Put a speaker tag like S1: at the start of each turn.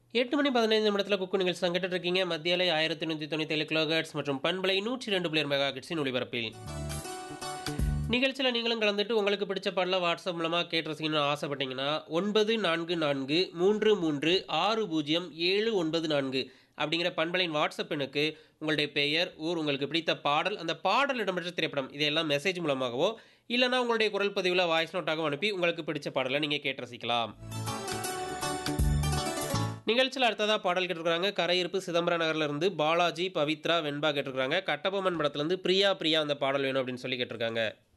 S1: எட்டு மணி பதினைந்து நிமிடத்தில் குக்கு நிகழ்ச்சி சங்கிட்டு இருக்கீங்க மத்தியாலை ஆயிரத்தி நூற்றி தொண்ணூற்றி ஏழு கிலோஹெட்ஸ் மற்றும் பண்பலை நூற்றி ரெண்டு புள்ளியர் மெகா ஹெட்ஸின் ஒளிபரப்பில் நிகழ்ச்சியில் நீங்களும் கலந்துட்டு உங்களுக்கு பிடிச்ச பாடல வாட்ஸ்அப் மூலமாக கேட்டு ரசிக்கணும்னு ஆசைப்பட்டீங்கன்னா ஒன்பது நான்கு நான்கு மூன்று மூன்று ஆறு பூஜ்ஜியம் ஏழு ஒன்பது நான்கு அப்படிங்கிற பண்பலையின் வாட்ஸ்அப் எண்ணுக்கு உங்களுடைய பெயர் ஊர் உங்களுக்கு பிடித்த பாடல் அந்த பாடல் இடம்பெற்ற திரைப்படம் இதையெல்லாம் மெசேஜ் மூலமாகவோ இல்லைனா உங்களுடைய குரல் பதிவில் வாய்ஸ் நோட்டாகவும் அனுப்பி உங்களுக்கு பிடிச்ச பாடலை நீங்கள் கேட்டு ரசிக்கலாம் நிகழ்ச்சியில் அடுத்ததாக பாடல் கேட்டிருக்காங்க கரையிருப்பு சிதம்பரம் நகர்ல இருந்து பாலாஜி பவித்ரா வெண்பா கேட்டிருக்காங்க கட்டபொம்மன் படத்துலேருந்து பிரியா பிரியா அந்த பாடல் வேணும் அப்படின்னு சொல்லி கேட்டிருக்காங்க